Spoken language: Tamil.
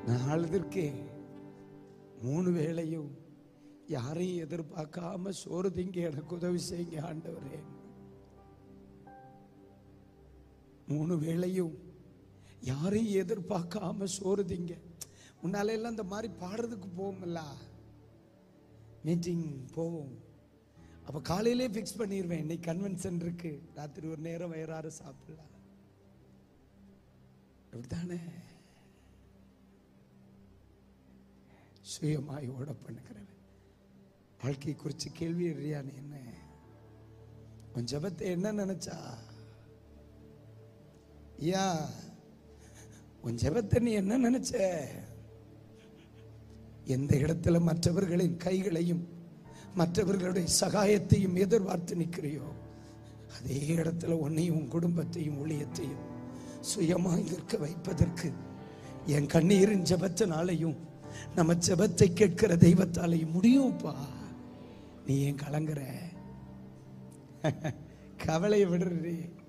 நான் அழுதுருக்கேன் மூணு வேளையும் யாரையும் எதிர்பார்க்காம சோறு திங்க எனக்கு உதவி செய்யுங்க ஆண்டவரே மூணு வேளையும் யாரையும் எதிர்பார்க்காம சோறு திங்க முன்னால எல்லாம் இந்த மாதிரி பாடுறதுக்கு போவோம்ல மீட்டிங் போவோம் அப்ப காலையிலே ஃபிக்ஸ் பண்ணிடுவேன் இன்னைக்கு கன்வென்ஷன் இருக்கு ராத்திரி ஒரு நேரம் வயிறாறு சாப்பிடலாம் அப்படித்தானே சுயமாய் ஓட பண்ணுகிறவன் வாழ்க்கை குறித்து கேள்வி எறியான்னு என்ன உன் ஜபத்தை என்ன நினைச்சா ஐயா உன் ஜபத்தை நீ என்ன நினைச்ச எந்த இடத்துல மற்றவர்களின் கைகளையும் மற்றவர்களுடைய சகாயத்தையும் எதிர்பார்த்து நிற்கிறியோ அதே இடத்துல உன்னையும் உன் குடும்பத்தையும் ஊழியத்தையும் சுயமாய் நிற்க வைப்பதற்கு என் கண்ணீரின் ஜபத்தினாலையும் நம்ம ஜபத்தை கேட்கிற தெய்வத்தாலையும் முடியும்ப்பா நீ ஏன் கலங்குற கவலையை விடுறே